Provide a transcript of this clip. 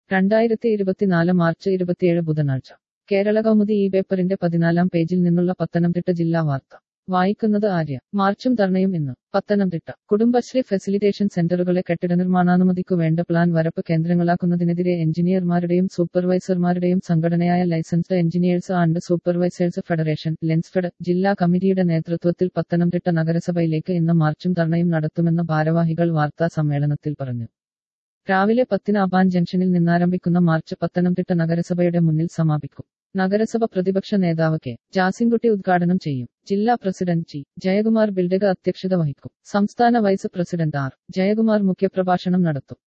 രണ്ടായിരത്തി ഇരുപത്തിനാല് മാർച്ച് ഇരുപത്തിയേഴ് ബുധനാഴ്ച കേരള കൗമുദി ഈ പേപ്പറിന്റെ പതിനാലാം പേജിൽ നിന്നുള്ള പത്തനംതിട്ട ജില്ലാ വാർത്ത വായിക്കുന്നത് ആര്യ മാർച്ചും ധർണയും ഇന്ന് പത്തനംതിട്ട കുടുംബശ്രീ ഫെസിലിറ്റേഷൻ സെന്ററുകളെ കെട്ടിട നിർമ്മാണാനുമതിക്കു വേണ്ട പ്ലാൻ വരപ്പ് കേന്ദ്രങ്ങളാക്കുന്നതിനെതിരെ എഞ്ചിനീയർമാരുടെയും സൂപ്പർവൈസർമാരുടെയും സംഘടനയായ licensed engineers and supervisors federation Lensfed ജില്ലാ കമ്മിറ്റിയുടെ നേതൃത്വത്തിൽ പത്തനംതിട്ട നഗരസഭയിലേക്ക് ഇന്ന് മാർച്ചും ധർണയും നടത്തുമെന്ന് ഭാരവാഹികൾ വാർത്താ സമ്മേളനത്തിൽ പറഞ്ഞു രാവിലെ പത്തിന് അബാൻ ജംഗ്ഷനിൽ നിന്നാരംഭിക്കുന്ന മാർച്ച് പത്തനംതിട്ട നഗരസഭയുടെ മുന്നിൽ സമാപിക്കും നഗരസഭ പ്രതിപക്ഷ നേതാവ് കെ ജാസിൻകുട്ടി ഉദ്ഘാടനം ചെയ്യും ജില്ലാ പ്രസിഡന്റ് ജി ജയകുമാർ ബിൽഡക അധ്യക്ഷത വഹിക്കും സംസ്ഥാന വൈസ് പ്രസിഡന്റ് ആർ ജയകുമാർ മുഖ്യപ്രഭാഷണം നടത്തും